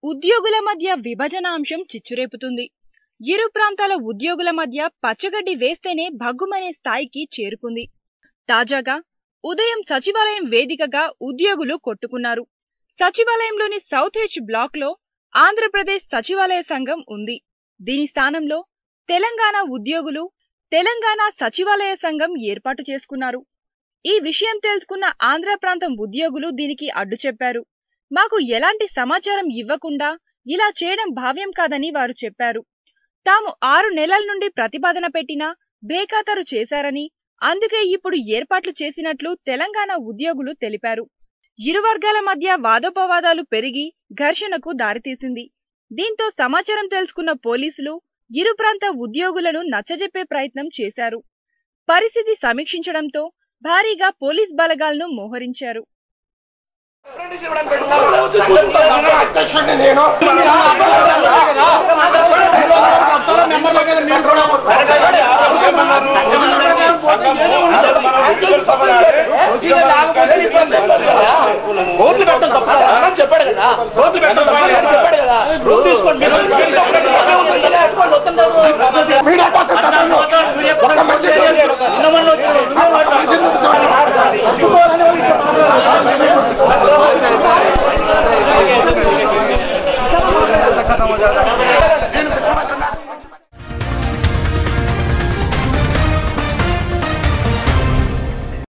ఉద్యోగుల మధ్య విభజన అంశం చిచ్చురేపుతుంది ఇరు ప్రాంతాల ఉద్యోగుల మధ్య పచ్చగడ్డి వేస్తేనే భగ్గుమనే స్థాయికి చేరుకుంది తాజాగా ఉదయం సచివాలయం వేదికగా ఉద్యోగులు కొట్టుకున్నారు సచివాలయంలోని సౌత్ హెచ్ బ్లాక్ లో ఆంధ్రప్రదేశ్ సచివాలయ సంఘం ఉంది దీని స్థానంలో తెలంగాణ ఉద్యోగులు తెలంగాణ సచివాలయ సంఘం ఏర్పాటు చేసుకున్నారు ఈ విషయం తెలుసుకున్న ఆంధ్ర ప్రాంతం ఉద్యోగులు దీనికి అడ్డు చెప్పారు మాకు ఎలాంటి సమాచారం ఇవ్వకుండా ఇలా చేయడం భావ్యం కాదని వారు చెప్పారు తాము ఆరు నెలల నుండి ప్రతిపాదన పెట్టినా బేఖాతరు చేశారని అందుకే ఇప్పుడు ఏర్పాట్లు చేసినట్లు తెలంగాణ ఉద్యోగులు తెలిపారు ఇరు వర్గాల మధ్య వాదోపవాదాలు పెరిగి ఘర్షణకు దారితీసింది దీంతో సమాచారం తెలుసుకున్న పోలీసులు ఇరు ప్రాంత ఉద్యోగులను నచ్చజెప్పే ప్రయత్నం చేశారు పరిస్థితి సమీక్షించడంతో భారీగా పోలీస్ బలగాలను మోహరించారు అధ్యక్షుడిని నేను నెంబర్ దగ్గర నేను కూడా రోడ్లు పెట్టడం తప్ప కదా చెప్పాడు కదా రోడ్లు పెట్టడం తప్ప కదా చెప్పాడు కదా రోడ్డు తీసుకోండి మీరు తీసుకెళ్ళి separate గా పెట్టుకోండి, వద్దంటారు. మీడియా కోసం తప్పదు. ఒక్క మంచి చిన్న మనలో